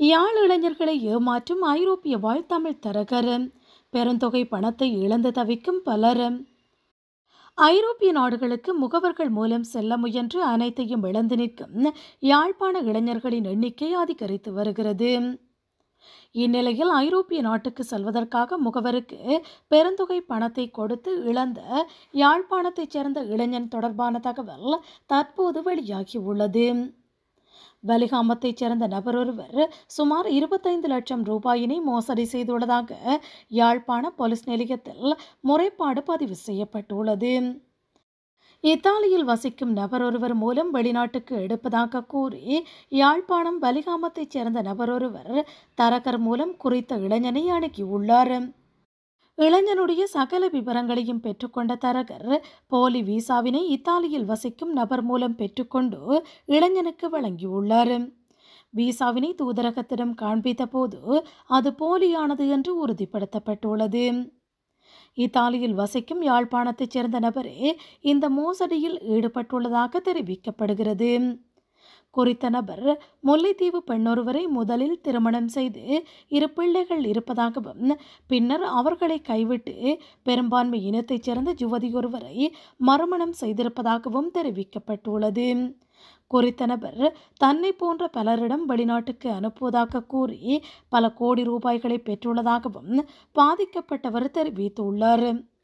யாழ் இளைஞர்களை ஏமாற்றும் ஐரோப்பிய வாழ் தமிழ் தரகர் பெருந்தொகை பணத்தை இழந்து தவிக்கும் பலர் ஐரோப்பிய நாடுகளுக்கு முகவர்கள் மூலம் செல்ல முயன்று அனைத்தையும் இழந்து நிற்கும் யாழ்ப்பாண இளைஞர்களின் எண்ணிக்கை அதிகரித்து வருகிறது இந்நிலையில் ஐரோப்பிய நாட்டுக்கு செல்வதற்காக முகவருக்கு பெருந்தொகை பணத்தை கொடுத்து இழந்த யாழ்ப்பாணத்தைச் சேர்ந்த இளைஞன் தொடர்பான தகவல் தற்போது வெளியாகியுள்ளது வலிகாமத்தைச் சேர்ந்த நபர் ஒருவர் சுமார் இருபத்தைந்து லட்சம் ரூபாயினை மோசடி செய்துள்ளதாக யாழ்ப்பாண போலீஸ் நிலையத்தில் முறைப்பாடு பதிவு செய்யப்பட்டுள்ளது இத்தாலியில் வசிக்கும் நபர் ஒருவர் மூலம் வெளிநாட்டுக்கு எடுப்பதாக கூறி யாழ்ப்பாணம் வலிகாமத்தைச் சேர்ந்த நபர் ஒருவர் தரகர் மூலம் குறித்த இளைஞனை அணுகியுள்ளார் இளைஞனுடைய சகல விவரங்களையும் பெற்றுக்கொண்ட தரகர் போலி விசாவினை இத்தாலியில் வசிக்கும் நபர் மூலம் பெற்றுக்கொண்டு இளைஞனுக்கு வழங்கியுள்ளார் விசாவினை தூதரகத்திடம் காண்பித்த போது அது போலியானது என்று உறுதிப்படுத்தப்பட்டுள்ளது இத்தாலியில் வசிக்கும் யாழ்ப்பாணத்தைச் சேர்ந்த நபரே இந்த மோசடியில் ஈடுபட்டுள்ளதாக தெரிவிக்கப்படுகிறது குறித்த நபர் முல்லைத்தீவு பெண்ணொருவரை முதலில் திருமணம் செய்து இரு பிள்ளைகள் இருப்பதாகவும் பின்னர் அவர்களை கைவிட்டு பெரும்பான்மை இனத்தைச் சேர்ந்த யுவதியொருவரை மறுமணம் செய்திருப்பதாகவும் தெரிவிக்கப்பட்டுள்ளது குறித்த நபர் தன்னை போன்ற பலரிடம் வெளிநாட்டுக்கு அனுப்புவதாக கூறி பல கோடி ரூபாய்களை பெற்றுள்ளதாகவும் பாதிக்கப்பட்டவர் தெரிவித்துள்ளார்